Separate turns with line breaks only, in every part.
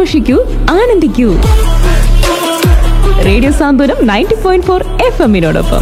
ആഘോഷിക്കൂ ആനന്ദിക്കൂ radio Santhwanam ninety point four എഫ് എമ്മിനോടൊപ്പം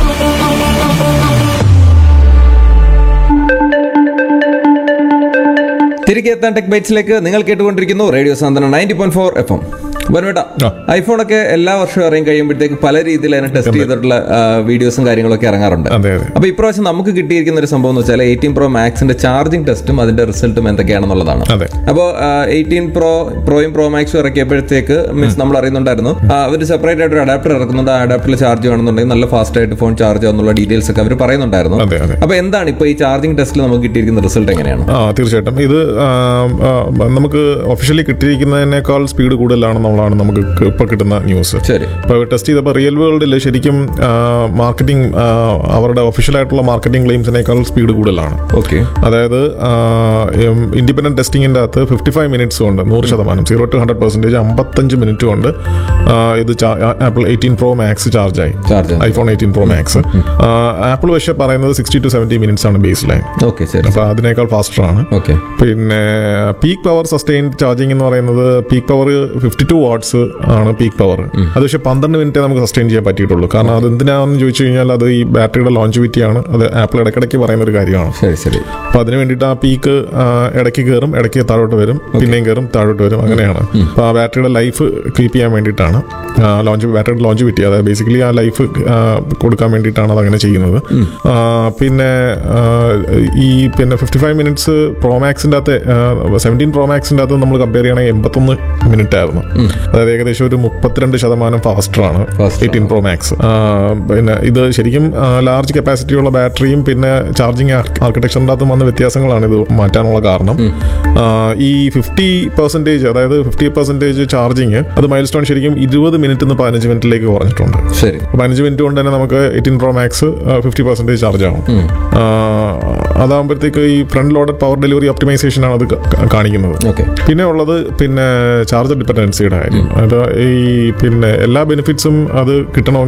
തിരികെ എത്താൻ ടെക് ബൈറ്റ്സിലേക്ക് നിങ്ങൾ കേട്ടുകൊണ്ടിരിക്കുന്നു radio Santhwanam ninety point four F M വനവേട്ട
ആ.
ഐഫോണൊക്കെ എല്ലാ വർഷവും ഇറങ്ങി കഴിയുമ്പോഴത്തേക്ക് പല രീതിയിൽ അതിനെ ടെസ്റ്റ് ചെയ്തിട്ടുള്ള ആ, വീഡിയോസും കാര്യങ്ങളൊക്കെ ഇറങ്ങാറുണ്ട്
അതെ അതെ
അപ്പൊ ഇപ്രാവശ്യം നമുക്ക് കിട്ടിയിരിക്കുന്ന ഒരു സംഭവം എന്ന് വെച്ചാൽ എയ്റ്റീൻ പ്രോ മാക്സിന്റെ ചാർജിങ് ടെസ്റ്റും അതിന്റെ റിസൾട്ടും എന്തൊക്കെയാണെന്നുള്ളതാണ്
അതെ
അപ്പോൾ എയ്റ്റീൻ പ്രോ പ്രോയും പ്രോ മാക്സും ഇറക്കിയപ്പോഴത്തേക്ക് മീൻസ് നമ്മൾ അറിയുന്നുണ്ടായിരുന്നു അവർ സെപ്പറേറ്റ് ആയിട്ട് ഒരു അഡാപ്റ്റർ ഇറക്കുന്നുണ്ട് ആ അഡാപ്റ്ററിൽ ചാർജ് വേണമെന്നുണ്ടെങ്കിൽ നല്ല ഫാസ്റ്റ് ആയിട്ട് ഫോൺ ചാർജ് ആവുന്നുള്ള ഡീറ്റെയിൽസ് ഒക്കെ അവർ പറയുന്നുണ്ടായിരുന്നു
അതെ അതെ
അപ്പൊ എന്താണ് ഇപ്പൊ ഈ ചാർജിങ് ടെസ്റ്റിൽ നമുക്ക് കിട്ടിയിരിക്കുന്ന റിസൾട്ട് എങ്ങനെയാണ്
ആ തീർച്ചയായിട്ടും ഇത് ആ, ആ, നമുക്ക് ഒഫീഷ്യലി കിട്ടിയിരിക്കുന്നതിനേക്കാൾ സ്പീഡ് കൂടുതലാണെന്നുള്ളതാണ് നമുക്ക് ഇപ്പോൾ കിട്ടുന്ന ന്യൂസ്
ശരി
ഇപ്പോൾ ടെസ്റ്റ് ചെയ്തപ്പോൾ റിയൽ വേൾഡിൽ ശരിക്കും മാർക്കറ്റിംഗ് അവരുടെ ഒഫീഷ്യലായിട്ടുള്ള മാർക്കറ്റിംഗ് ക്ലെയിംസിനേക്കാൾ സ്പീഡ് കൂടുതലാണ്
ഓക്കെ
അതായത് ഇൻഡിപെൻഡന്റ് ടെസ്റ്റിങ്ങിൻ്റെ അകത്ത് ഫിഫ്റ്റി ഫൈവ് മിനിറ്റ്സ് കൊണ്ട് നൂറ് ശതമാനം സീറോ ടു ഹൺഡ്രഡ് പെർസെൻറ്റേജ് അമ്പത്തഞ്ച് മിനിറ്റ് കൊണ്ട് ആ, ഇത് ആപ്പിൾ എയ്റ്റീൻ പ്രോ മാക്സ് ചാർജായി
charge
iPhone eighteen pro max Apple പക്ഷേ പറയുന്നത് സിക്സ്റ്റി ടു സെവൻറ്റി മിനിറ്റ്സ് ആണ് ബേസ് ലൈൻ
ഓക്കെ ശരി
അപ്പോൾ അതിനേക്കാൾ ഫാസ്റ്റർ ആണ്
ഓക്കെ
പിന്നെ പീക്ക് പവർ സസ്റ്റെയിൻ ചാർജിങ് എന്ന് പറയുന്നത് peak power fifty two watts ആണ് പീക്ക് പവർ അത് പക്ഷേ പന്ത്രണ്ട് മിനിറ്റ് നമുക്ക് സസ്റ്റെയിൻ ചെയ്യാൻ പറ്റിയിട്ടുള്ളൂ കാരണം അത് എന്തിനാണെന്ന് ചോദിച്ചു കഴിഞ്ഞാൽ അത് ഈ ബാറ്ററിയുടെ ലോഞ്ചിവിറ്റി ആണ് അത് ആപ്പിൾ ഇടയ്ക്കിടയ്ക്ക് പറയുന്ന ഒരു കാര്യമാണ്
ശരി ശരി
അപ്പോൾ അതിന് വേണ്ടിയിട്ട് ആ പീക്ക് ഇടയ്ക്ക് കയറും ഇടയ്ക്ക് താഴോട്ട് വരും പിന്നെയും കയറും താഴോട്ട് വരും അങ്ങനെയാണ് അപ്പോൾ ആ ബാറ്ററിയുടെ ലൈഫ് കീപ്പ് ചെയ്യാൻ വേണ്ടിയിട്ടാണ് ലോഞ്ച് ബാറ്ററിയുടെ ലോഞ്ച് വിറ്റി അതായത് ബേസിക്കലി ആ ലൈഫ് കൊടുക്കാൻ വേണ്ടിയിട്ടാണ് അതങ്ങനെ ചെയ്യുന്നത് ആ, പിന്നെ ആ, ഈ പിന്നെ ഫിഫ്റ്റി ഫൈവ് മിനിറ്റ്സ് പ്രോമാക്സിൻ്റെ അകത്ത് സെവൻറ്റീൻ പ്രോമാക്സിൻ്റെ അകത്ത് നമ്മൾ കമ്പയർ ചെയ്യണമെങ്കിൽ എൺപത്തൊന്ന് മിനിറ്റ് ആയിരുന്നു അതായത് ഏകദേശം ഒരു മുപ്പത്തിരണ്ട് ശതമാനം ഫാസ്റ്ററാണ്
Faster
എയ്റ്റീൻ പ്രോ മാക്സ് പിന്നെ ഇത് ശരിക്കും ലാർജ് കപ്പാസിറ്റിയുള്ള ബാറ്ററിയും പിന്നെ ചാർജിങ് ആർക്കിടെക്ചറിൻ്റെ അകത്തും വന്ന വ്യത്യാസങ്ങളാണ് ഇത് മാറ്റാനുള്ള കാരണം ആ, ഈ ഫിഫ്റ്റി പെർസെൻറ്റേജ് അതായത് ഫിഫ്റ്റി പെർസെൻറ്റേജ് ചാർജിങ് അത് മൈൽ സ്റ്റോൺ ശരിക്കും ഇരുപത് മിനിറ്റ് നിന്ന് പതിനഞ്ച് മിനിറ്റിലേക്ക് കുറഞ്ഞിട്ടുണ്ട്
ശരി
പതിനഞ്ച് മിനിറ്റ് കൊണ്ട് തന്നെ നമുക്ക് eighteen pro max fifty percentage charge ആവും ആ, അതാകുമ്പോഴത്തേക്ക് ഈ front loaded power delivery optimisation ആണ് അത് ക- കാണിക്കുന്നത്
ഓക്കെ
പിന്നെ ഉള്ളത് പിന്നെ ചാർജർ ഡിപ്പെൻഡൻസിയുടെ കാര്യം അത് ഈ പിന്നെ എല്ലാ ബെനിഫിറ്റ്സും അത് കിട്ടണമെങ്കിൽ